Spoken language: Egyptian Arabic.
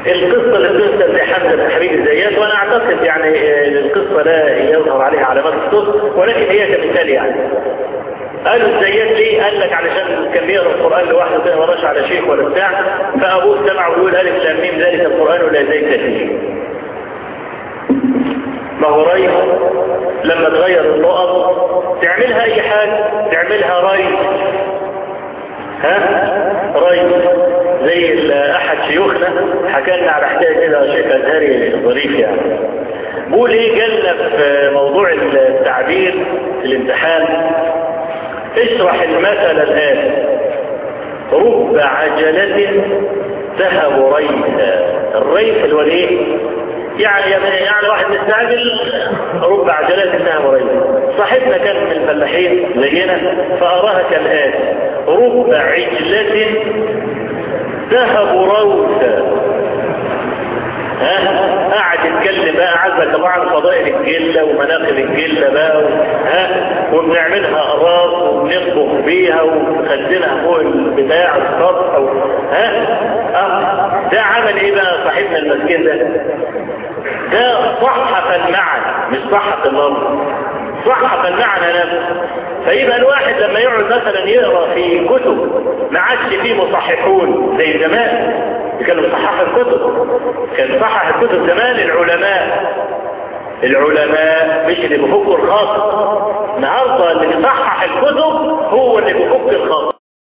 القصة اللي بتنسب لحمزة بن حبيب الزيات وانا اعتقد يعني القصة لا يظهر عليها علامات الصدق ولكن هي كمثال يعني قالوا الزيات ليه قال لك علشان كان بيقرا القران لوحده كده مراش على شيخ ولا بتاع فابوه سمع ويقول الف لام ميم ذلك القران ولا زيت فيه ما هو ري لما تغير النقط تعملها اي حاجه تعملها ري ها ري زي احد شيوخنا حكى لنا على حكايه كده شيخ ازهري ظريف يعني بيقول ايه جالنا في موضوع التعبير في الامتحان اشرح المثل الآن رب عجلة ذهب ريثا الريث اللي هو الايه يعني يعني واحد مستعجل رب عجلة ذهب ريثا صاحبنا كان من الفلاحين زينا فأراها كالآتي رب عجلة ذهب روثا ها قاعد يتكلم بقى عزك طبعا فضائل الجلة ومناقب الجلة بقى و... ها وبنعملها اقراص وبنطبخ بيها ونخزنها فوق البتاع السطح و... ها اه ده عمل ايه بقى صاحبنا المسكين ده ده صحف المعنى مش صحف اللفظ صحف المعنى نفسه فيبقى الواحد لما يقعد مثلا يقرا في كتب ما عادش فيه مصححون زي زمان كانوا صحح الكتب كان صحح الكتب زمان العلماء العلماء مش اللي بيفكوا الخاص النهارده اللي بيصحح الكتب هو اللي بيفك الخاص